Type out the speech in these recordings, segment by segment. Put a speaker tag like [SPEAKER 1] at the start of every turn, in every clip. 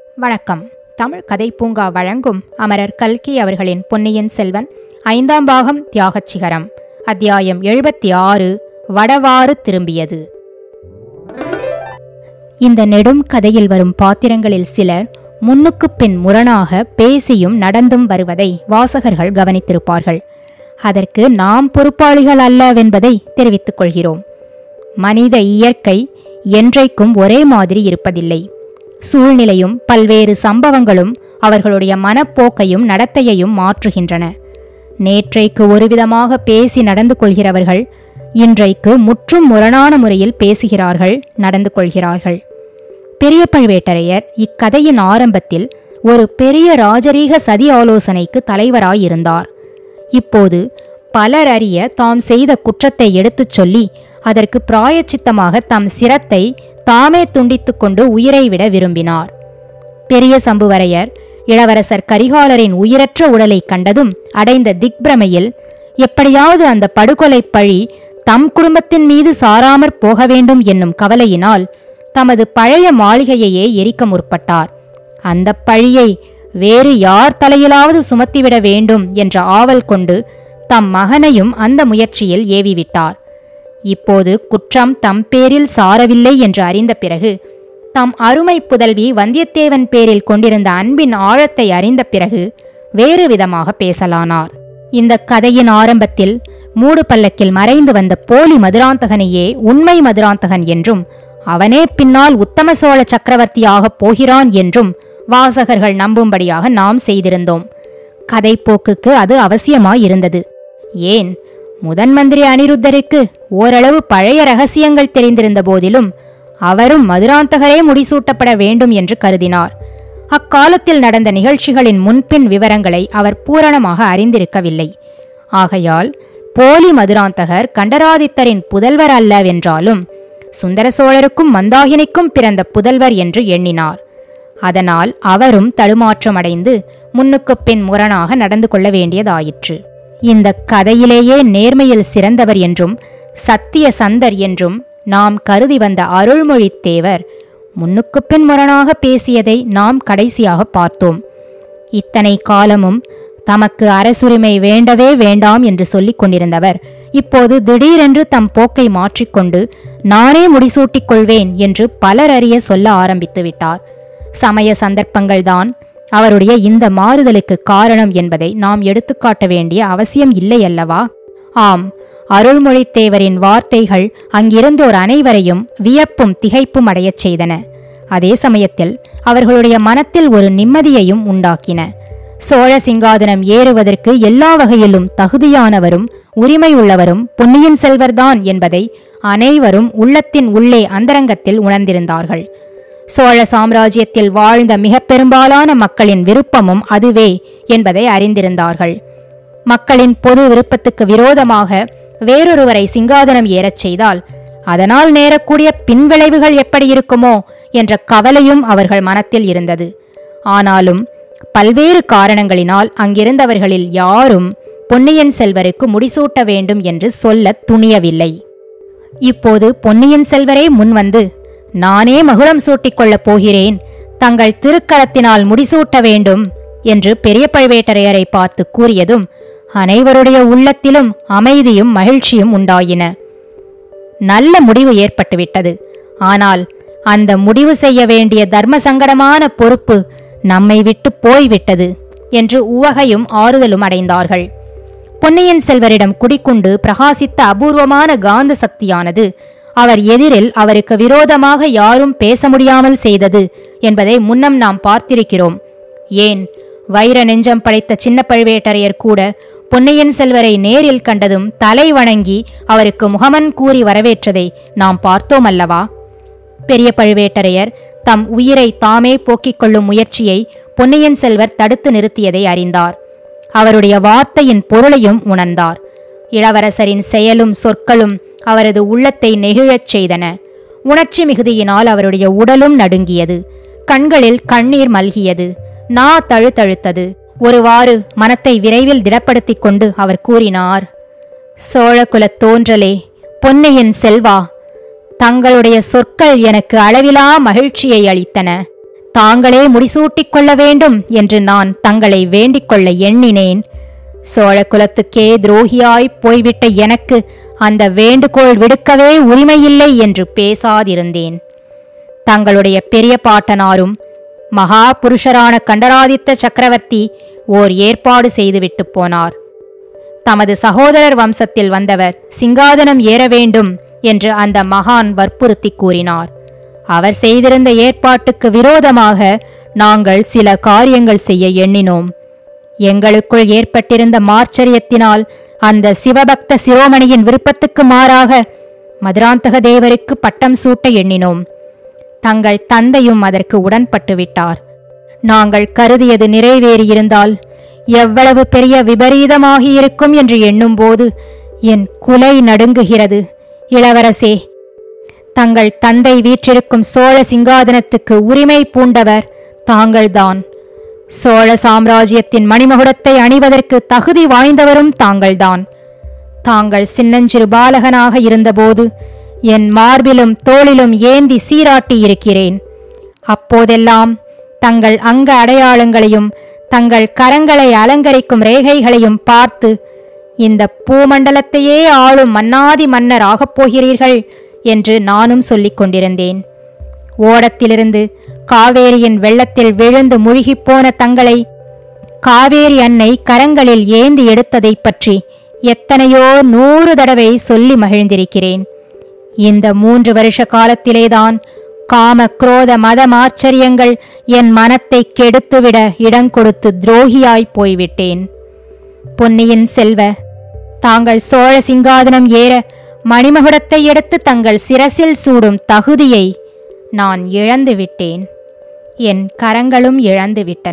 [SPEAKER 1] வணக்கம் தமிழ் கதை பூங்கா வழங்கும் அமரர் கல்கி அவர்களின் பொன்னியின் செல்வன் ஐந்தாம் பாகம் தியாகச் சிகரம் அத்தியாயம் எழுபத்தி ஆறு வடவாறு திரும்பியது இந்த நெடும் கதையில் வரும் பாத்திரங்களில் சிலர் முன்னுக்குப் பின் முரணாக பேசியும் நடந்தும் வருவதை வாசகர்கள் கவனித்திருப்பார்கள் அதற்கு நாம் பொறுப்பாளிகள் அல்லவென்பதை தெரிவித்துக் கொள்கிறோம் மனித இயற்கை என்றைக்கும் ஒரே மாதிரி இருப்பதில்லை சூழ்நிலையும் பல்வேறு சம்பவங்களும் அவர்களுடைய மனப்போக்கையும் நடத்தையையும் மாற்றுகின்றன நேற்றைக்கு ஒருவிதமாக பேசி நடந்து கொள்கிறவர்கள் இன்றைக்கு முற்றும் முரணான முறையில் பேசுகிறார்கள் நடந்து கொள்கிறார்கள் பெரிய பழுவேட்டரையர் இக்கதையின் ஆரம்பத்தில் ஒரு பெரிய ராஜரீக சதி ஆலோசனைக்கு தலைவராயிருந்தார் இப்போது பலர் அறிய தாம் செய்த குற்றத்தை எடுத்துச் சொல்லி அதற்கு பிராயச்சித்தமாக தம் சிரத்தை தாமே துண்டித்துக் கொண்டு உயிரை விட விரும்பினார் பெரிய சம்புவரையர் இளவரசர் கரிகாலரின் உயிரற்ற உடலை கண்டதும் அடைந்த திக்பிரமையில் எப்படியாவது அந்த படுகொலை பழி தம் குடும்பத்தின் மீது சாராமற் போக வேண்டும் என்னும் கவலையினால் தமது பழைய மாளிகையையே எரிக்க முற்பட்டார் அந்த பழியை வேறு யார் தலையிலாவது சுமத்திவிட வேண்டும் என்ற ஆவல் கொண்டு தம் மகனையும் அந்த முயற்சியில் ஏவிவிட்டார் இப்போது குற்றம் தம் பேரில் சாரவில்லை என்று அறிந்த பிறகு தம் அருமை புதல்வி வந்தியத்தேவன் பேரில் கொண்டிருந்த அன்பின் ஆழத்தை அறிந்த பிறகு வேறு விதமாக பேசலானார் இந்த கதையின் ஆரம்பத்தில் மூடு பல்லக்கில் மறைந்து வந்த போலி மதுராந்தகனையே உண்மை மதுராந்தகன் என்றும் அவனே பின்னால் உத்தம சோழ சக்கரவர்த்தியாகப் போகிறான் என்றும் வாசகர்கள் நம்பும்படியாக நாம் செய்திருந்தோம் கதைப்போக்குக்கு அது அவசியமாயிருந்தது ஏன் முதன் மந்திரி அனிருத்தருக்கு ஓரளவு பழைய ரகசியங்கள் தெரிந்திருந்த போதிலும் அவரும் மதுராந்தகரே முடிசூட்டப்பட வேண்டும் என்று கருதினார் அக்காலத்தில் நடந்த நிகழ்ச்சிகளின் முன்பின் விவரங்களை அவர் பூரணமாக அறிந்திருக்கவில்லை ஆகையால் போலி மதுராந்தகர் கண்டராதித்தரின் புதல்வர் அல்லவென்றாலும் சுந்தர சோழருக்கும் மந்தாகினிக்கும் பிறந்த புதல்வர் என்று எண்ணினார் அதனால் அவரும் தடுமாற்றமடைந்து முன்னுக்குப் பின் முரணாக நடந்து கொள்ள வேண்டியதாயிற்று இந்த கதையிலேயே நேர்மையில் சிறந்தவர் என்றும் சத்திய சந்தர் என்றும் நாம் கருதி வந்த அருள்மொழித்தேவர் முன்னுக்குப் பின் முரணாக பேசியதை நாம் கடைசியாக பார்த்தோம் இத்தனை காலமும் தமக்கு அரசுரிமை வேண்டவே வேண்டாம் என்று சொல்லிக் கொண்டிருந்தவர் இப்போது திடீரென்று தம் போக்கை மாற்றிக்கொண்டு நானே முடிசூட்டிக் கொள்வேன் என்று பலர் அறிய சொல்ல ஆரம்பித்து விட்டார் சமய சந்தர்ப்பங்கள்தான் அவருடைய இந்த மாறுதலுக்கு காரணம் என்பதை நாம் எடுத்துக்காட்ட வேண்டிய அவசியம் இல்லை அல்லவா ஆம் அருள்மொழித்தேவரின் வார்த்தைகள் அங்கிருந்தோர் அனைவரையும் வியப்பும் திகைப்பும் அடையச் செய்தன அதே சமயத்தில் அவர்களுடைய மனத்தில் ஒரு நிம்மதியையும் உண்டாக்கின சோழ சிங்காதனம் ஏறுவதற்கு எல்லா வகையிலும் தகுதியானவரும் உரிமையுள்ளவரும் பொன்னியின் செல்வர்தான் என்பதை அனைவரும் உள்ளத்தின் உள்ளே அந்தரங்கத்தில் உணர்ந்திருந்தார்கள் சோழ சாம்ராஜ்யத்தில் வாழ்ந்த மிக பெரும்பாலான மக்களின் விருப்பமும் அதுவே என்பதை அறிந்திருந்தார்கள் மக்களின் பொது விருப்பத்துக்கு விரோதமாக வேறொருவரை சிங்காதனம் ஏறச் செய்தால் அதனால் நேரக்கூடிய பின்விளைவுகள் எப்படி இருக்குமோ என்ற கவலையும் அவர்கள் மனத்தில் இருந்தது ஆனாலும் பல்வேறு காரணங்களினால் அங்கிருந்தவர்களில் யாரும் பொன்னியின் செல்வருக்கு முடிசூட்ட வேண்டும் என்று சொல்லத் துணியவில்லை இப்போது பொன்னியின் செல்வரே முன்வந்து நானே மகுடம் சூட்டிக் கொள்ளப் போகிறேன் தங்கள் திருக்கரத்தினால் முடிசூட்ட வேண்டும் என்று பெரிய பழுவேட்டரையரை பார்த்து கூறியதும் அனைவருடைய உள்ளத்திலும் அமைதியும் மகிழ்ச்சியும் உண்டாயின நல்ல முடிவு ஏற்பட்டுவிட்டது ஆனால் அந்த முடிவு செய்ய வேண்டிய தர்ம சங்கடமான பொறுப்பு நம்மை விட்டு போய்விட்டது என்று உவகையும் ஆறுதலும் அடைந்தார்கள் பொன்னியின் செல்வரிடம் குடிக்குண்டு பிரகாசித்த அபூர்வமான காந்த சக்தியானது அவர் எதிரில் அவருக்கு விரோதமாக யாரும் பேச முடியாமல் செய்தது என்பதை முன்னம் நாம் பார்த்திருக்கிறோம் ஏன் வைர நெஞ்சம் படைத்த சின்ன பழுவேட்டரையர் கூட பொன்னியின் செல்வரை நேரில் கண்டதும் தலை வணங்கி அவருக்கு முகமன் கூறி வரவேற்றதை நாம் பார்த்தோம் அல்லவா பெரிய பழுவேட்டரையர் தம் உயிரை தாமே போக்கிக் கொள்ளும் முயற்சியை பொன்னியின் செல்வர் தடுத்து நிறுத்தியதை அறிந்தார் அவருடைய வார்த்தையின் பொருளையும் உணர்ந்தார் இளவரசரின் செயலும் சொற்களும் அவரது உள்ளத்தை நெகிழச் செய்தன உணர்ச்சி மிகுதியினால் அவருடைய உடலும் நடுங்கியது கண்களில் கண்ணீர் மல்கியது நா தழுத்தழுத்தது ஒருவாறு மனத்தை விரைவில் திடப்படுத்திக் கொண்டு அவர் கூறினார் சோழகுலத் தோன்றலே பொன்னியின் செல்வா தங்களுடைய சொற்கள் எனக்கு அளவிலா மகிழ்ச்சியை அளித்தன தாங்களே முடிசூட்டிக் கொள்ள வேண்டும் என்று நான் தங்களை வேண்டிக் கொள்ள எண்ணினேன் சோழ குலத்துக்கே துரோகியாய் போய்விட்ட எனக்கு அந்த வேண்டுகோள் விடுக்கவே உரிமையில்லை என்று பேசாதிருந்தேன் தங்களுடைய பெரிய பாட்டனாரும் மகா புருஷரான கண்டராதித்த சக்கரவர்த்தி ஓர் ஏற்பாடு செய்துவிட்டு போனார் தமது சகோதரர் வம்சத்தில் வந்தவர் சிங்காதனம் ஏற வேண்டும் என்று அந்த மகான் வற்புறுத்தி கூறினார் அவர் செய்திருந்த ஏற்பாட்டுக்கு விரோதமாக நாங்கள் சில காரியங்கள் செய்ய எண்ணினோம் எங்களுக்குள் ஏற்பட்டிருந்த மார்ச்சரியத்தினால் அந்த சிவபக்த சிரோமணியின் விருப்பத்துக்கு மாறாக மதுராந்தக தேவருக்கு பட்டம் சூட்ட எண்ணினோம் தங்கள் தந்தையும் அதற்கு உடன்பட்டு விட்டார் நாங்கள் கருதியது நிறைவேறியிருந்தால் எவ்வளவு பெரிய விபரீதமாகியிருக்கும் என்று எண்ணும்போது என் குலை நடுங்குகிறது இளவரசே தங்கள் தந்தை வீற்றிருக்கும் சோழ சிங்காதனத்துக்கு உரிமை பூண்டவர் தாங்கள்தான் சோழ சாம்ராஜ்யத்தின் மணிமகுடத்தை அணிவதற்கு தகுதி வாய்ந்தவரும் தாங்கள்தான் தாங்கள் சின்னஞ்சிறு பாலகனாக இருந்தபோது என் மார்பிலும் தோளிலும் ஏந்தி சீராட்டி இருக்கிறேன் அப்போதெல்லாம் தங்கள் அங்க அடையாளங்களையும் தங்கள் கரங்களை அலங்கரிக்கும் ரேகைகளையும் பார்த்து இந்த பூமண்டலத்தையே ஆளும் மன்னாதி மன்னர் ஆகப் போகிறீர்கள் என்று நானும் சொல்லிக் கொண்டிருந்தேன் ஓடத்திலிருந்து காவேரியின் வெள்ளத்தில் விழுந்து முழுகிப் போன தங்களை காவேரி அன்னை கரங்களில் ஏந்தி எடுத்ததைப் பற்றி எத்தனையோ நூறு தடவை சொல்லி மகிழ்ந்திருக்கிறேன் இந்த மூன்று வருஷ காலத்திலேதான் காம குரோத மதம் ஆச்சரியங்கள் என் மனத்தை கெடுத்துவிட இடம் கொடுத்து துரோகியாய் போய்விட்டேன் பொன்னியின் செல்வ தாங்கள் சோழ சிங்காதனம் ஏற மணிமகுடத்தை எடுத்து தங்கள் சிரசில் சூடும் தகுதியை நான் இழந்து விட்டேன் என் கரங்களும் இழந்து விட்டன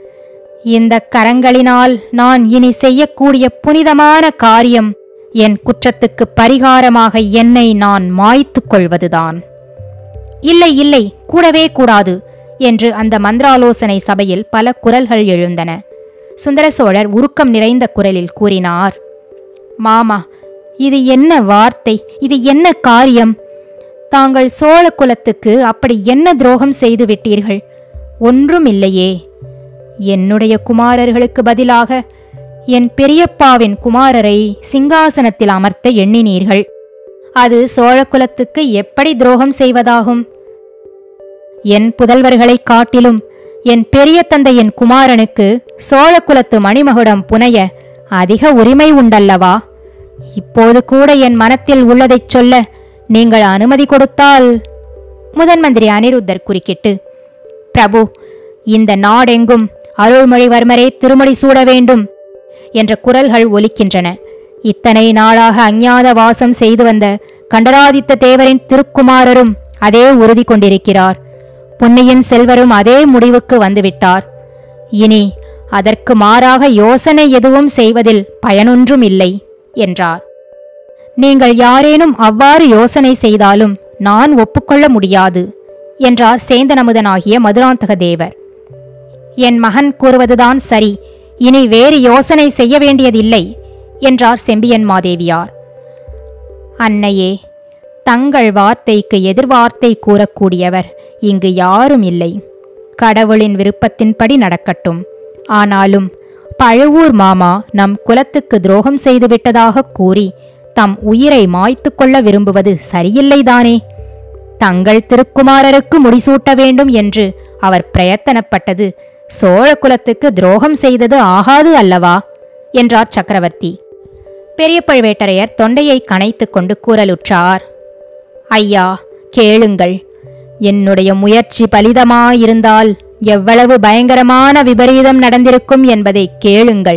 [SPEAKER 1] இந்த கரங்களினால் நான் இனி செய்யக்கூடிய புனிதமான காரியம் என் குற்றத்துக்கு பரிகாரமாக என்னை நான் மாய்த்துக் கொள்வதுதான் இல்லை இல்லை கூடவே கூடாது என்று அந்த மந்திராலோசனை சபையில் பல குரல்கள் எழுந்தன சுந்தர சோழர் உருக்கம் நிறைந்த குரலில் கூறினார் மாமா இது என்ன வார்த்தை இது என்ன காரியம் தாங்கள் சோழ குலத்துக்கு அப்படி என்ன துரோகம் செய்து விட்டீர்கள் ஒன்றும் இல்லையே என்னுடைய குமாரர்களுக்கு பதிலாக என் பெரியப்பாவின் குமாரரை சிங்காசனத்தில் அமர்த்த எண்ணினீர்கள் அது சோழ குலத்துக்கு எப்படி துரோகம் செய்வதாகும் என் புதல்வர்களைக் காட்டிலும் என் பெரிய தந்தையின் குமாரனுக்கு சோழ குலத்து மணிமகுடம் புனைய அதிக உரிமை உண்டல்லவா இப்போது கூட என் மனத்தில் உள்ளதைச் சொல்ல நீங்கள் அனுமதி கொடுத்தால் முதன் மந்திரி அனிருத்தர் குறுக்கிட்டு பிரபு இந்த நாடெங்கும் அருள்மொழிவர்மரே திருமணி சூட வேண்டும் என்ற குரல்கள் ஒலிக்கின்றன இத்தனை நாளாக அஞ்ஞாத வாசம் செய்து வந்த கண்டராதித்த தேவரின் திருக்குமாரரும் அதே உறுதி கொண்டிருக்கிறார் பொன்னியின் செல்வரும் அதே முடிவுக்கு வந்துவிட்டார் இனி அதற்கு மாறாக யோசனை எதுவும் செய்வதில் பயனொன்றும் இல்லை என்றார் நீங்கள் யாரேனும் அவ்வாறு யோசனை செய்தாலும் நான் ஒப்புக்கொள்ள முடியாது என்றார் சேந்தனமுதனாகிய மதுராந்தக தேவர் என் மகன் கூறுவதுதான் சரி இனி வேறு யோசனை செய்ய வேண்டியதில்லை என்றார் செம்பியன் மாதேவியார் அன்னையே தங்கள் வார்த்தைக்கு எதிர்வார்த்தை கூறக்கூடியவர் இங்கு யாரும் இல்லை கடவுளின் விருப்பத்தின்படி நடக்கட்டும் ஆனாலும் பழுவூர் மாமா நம் குலத்துக்கு துரோகம் செய்துவிட்டதாக கூறி தம் உயிரை மாய்த்து கொள்ள விரும்புவது சரியில்லைதானே தங்கள் திருக்குமாரருக்கு முடிசூட்ட வேண்டும் என்று அவர் பிரயத்தனப்பட்டது சோழ குலத்துக்கு துரோகம் செய்தது ஆகாது அல்லவா என்றார் சக்கரவர்த்தி பெரிய பழுவேட்டரையர் தொண்டையை கனைத்துக் கொண்டு கூறலுற்றார் ஐயா கேளுங்கள் என்னுடைய முயற்சி பலிதமாயிருந்தால் எவ்வளவு பயங்கரமான விபரீதம் நடந்திருக்கும் என்பதை கேளுங்கள்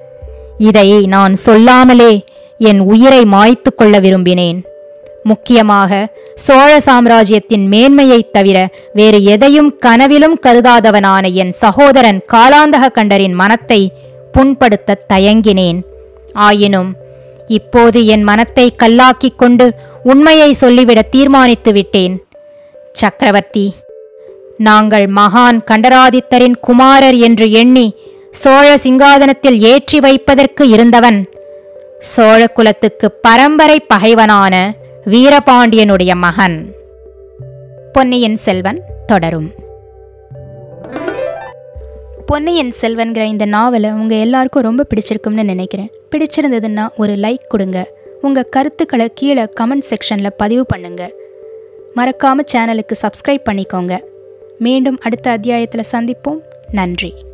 [SPEAKER 1] இதை நான் சொல்லாமலே என் உயிரை மாய்த்து கொள்ள விரும்பினேன் முக்கியமாக சோழ சாம்ராஜ்யத்தின் மேன்மையைத் தவிர வேறு எதையும் கனவிலும் கருதாதவனான என் சகோதரன் காலாந்தக கண்டரின் மனத்தை புண்படுத்த தயங்கினேன் ஆயினும் இப்போது என் மனத்தை கல்லாக்கிக் கொண்டு உண்மையை சொல்லிவிட தீர்மானித்து விட்டேன் சக்கரவர்த்தி நாங்கள் மகான் கண்டராதித்தரின் குமாரர் என்று எண்ணி சோழ சிங்காதனத்தில் ஏற்றி வைப்பதற்கு இருந்தவன் சோழ குலத்துக்கு பரம்பரை பகைவனான வீரபாண்டியனுடைய மகன் பொன்னியின் செல்வன் தொடரும் பொன்னியின் செல்வன்கிற இந்த நாவலை உங்கள் எல்லாருக்கும் ரொம்ப பிடிச்சிருக்கும்னு நினைக்கிறேன் பிடிச்சிருந்ததுன்னா ஒரு லைக் கொடுங்க உங்கள் கருத்துக்களை கீழே கமெண்ட் செக்ஷனில் பதிவு பண்ணுங்க மறக்காமல் சேனலுக்கு சப்ஸ்கிரைப் பண்ணிக்கோங்க மீண்டும் அடுத்த அத்தியாயத்தில் சந்திப்போம் நன்றி